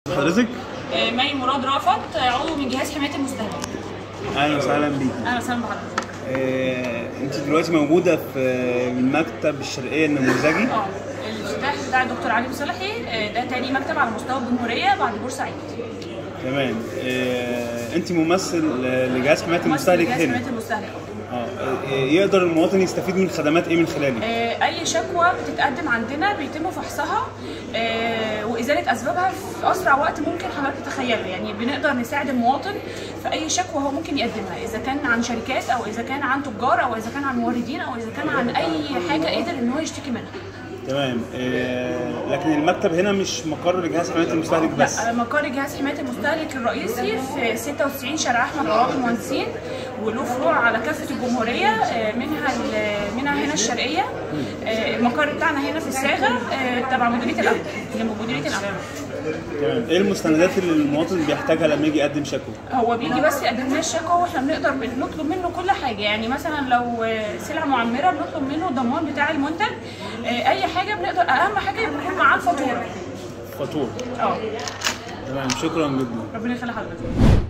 حضرتك آه، مي مراد رأفت آه، عضو من جهاز حمايه المستهلك اهلا وسهلا بيك اهلا وسهلا بحضرتك آه، انت دلوقتي موجوده في المكتب الشرقيه النموذجي اه الافتتاح بتاع الدكتور علي مصلحي آه، ده تاني مكتب على مستوى الجمهوريه بعد بورسعيد تمام آه، انت ممثل آه، لجهاز حمايه مصر المستهلك جهاز هنا حمايه المستهلك اه آه، يقدر المواطن يستفيد من خدمات ايه من خلالك آه، اي شكوى بتتقدم عندنا بيتم فحصها آه، وازاله اسبابها في اسرع وقت ممكن حضرتك تتخيله يعني بنقدر نساعد المواطن في اي شكوى هو ممكن يقدمها اذا كان عن شركات او اذا كان عن تجار او اذا كان عن موردين او اذا كان عن اي حاجه قدر ان هو يشتكي منها تمام آه، لكن المكتب هنا مش مقر لجهاز حمايه المستهلك بس لا مقر جهاز حمايه المستهلك الرئيسي في 96 شارع احمد عوض المهندسين وله فروع على كافه الجمهوريه آه، منها ال- منها هنا الشرقيه آه، المقر بتاعنا هنا في الصاغه آه، تبع مديريه الامن جنب مديريه الامن تمام ايه المستندات اللي المواطن بيحتاجها لما يجي يقدم شكوى هو بيجي بس يقدم لنا الشكوى واحنا بنقدر بنطلب منه كل حاجه يعني مثلا لو آه، سلعه معمره بنطلب منه الضمان بتاع المنتج آه، اي حاجه بنقدر اهم حاجه يكون معاه الفاتوره فاتوره اه تمام شكرا جدا ربنا يخلي حضرتك